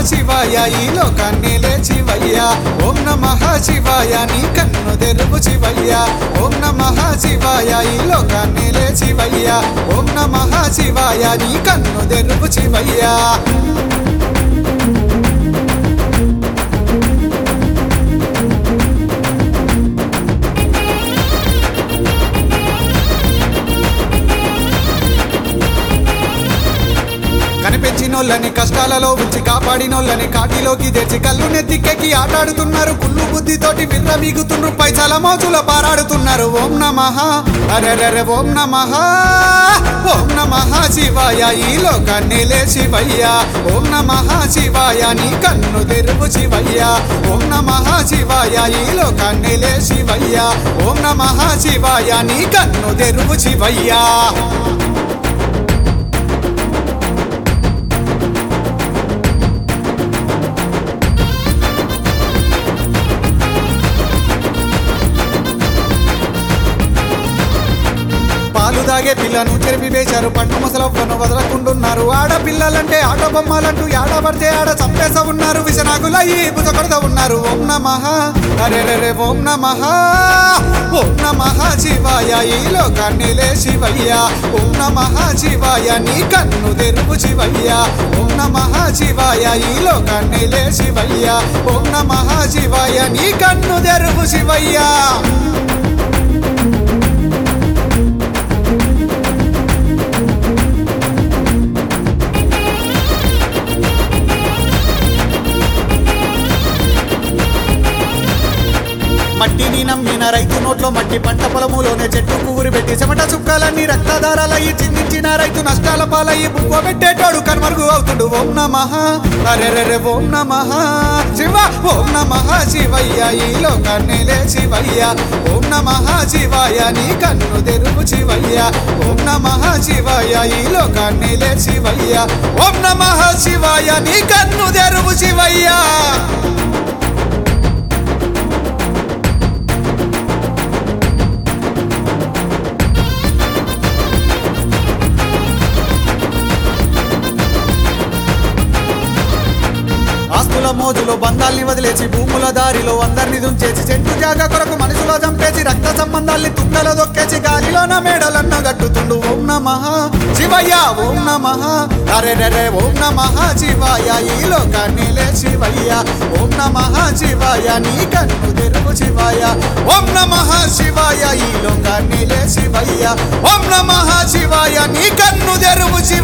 శివాయ ఈ లోకాన్ని లేచివయ్య ఓం నమ శివాయ నీ కన్ను తెరుపు శివయ్య ఓం నమ శివాయ ఈ లోకాన్ని లేచివయ్య ఓం నమ శివాయ నీ కన్ను తెరుపు శివయ్య కనిపించినోళ్ళని కష్టాలలో ఉంచి కాపాడినోళ్ళని కాటిలోకి తెచ్చి కళ్ళు నెత్తికెక్కి ఆటాడుతున్నారు కుళ్ళు బుద్ధితోటి విర్రవీగుతుండ్రు పైసల మోజుల పారాడుతున్నారు ఓం నమః అరెరెరె ఓం నమః ఓం నమః శివాయ ఈ లోకాన్ని లే శివయ్య ఓం నమః శివాయ నీ కన్ను తెరుపు శివయ్య ఓం నమః శివాయ ఈ లోకాన్ని లే శివయ్య ఓం నమః శివాయ నీ కన్ను తెరుపు శివయ్య పాలు దాగే పిల్లను చెరిపి వేశారు పండు ముసలవ్వను వదలకుండున్నారు ఆడపిల్లలంటే ఆట బొమ్మలంటూ ఆడబడితే ఆడ చంపేస ఉన్నారు విషనాగులయ్యి బుజకొడత ఉన్నారు ఓం నమః అరే రే ఓం నమః ఓం నమః శివాయ ఈ లోకాన్ని లే శివయ్య ఓం నమః శివాయ నీ కన్ను తెరుపు శివయ్య ఓం నమః శివాయ ఈ లోకాన్ని లే శివయ్య ఓం నమః శివాయ నీ కన్ను తెరుపు శివయ్య మట్టిని నమ్మిన రైతు నోట్లో మట్టి పంట పొలములోనే చెట్టు కూరి పెట్టి చెమట చుక్కలన్నీ రక్తదారాలయ్యి చిందించిన రైతు నష్టాల పాలయ్యి బువ్వ పెట్టేటోడు కనుమరుగు అవుతుడు ఓం నమః అరెరెరె ఓం నమః శివ ఓం నమః శివయ్య ఈ లోకాన్ని లే శివయ్య ఓం నమః శివాయ నీ కన్ను తెరుపు శివయ్య ఓం నమః శివాయ ఈ లోకాన్ని లే శివయ్య ఓం నమః శివాయ నీ కన్ను తెరుపు శివయ్య ఆస్తుల మోజులో బంధాల్ని వదిలేసి భూముల దారిలో అందరిని దుంచేసి చెట్టు జాగ కొరకు మనుషులో చంపేసి రక్త సంబంధాల్ని తుంగలో దొక్కేసి గాలిలోన మేడలన్న గట్టుతుండు ఓం నమః శివయ్య ఓం నమః అరే రే ఓం నమః శివాయ ఈ లోకాన్ని లే శివయ్య ఓం నమః శివాయ నీ కన్ను తెరుపు శివాయ ఓం నమః శివాయ ఈ లోకాన్ని లే శివయ్య ఓం నమః శివాయ నీ కన్ను తెరుపు శివ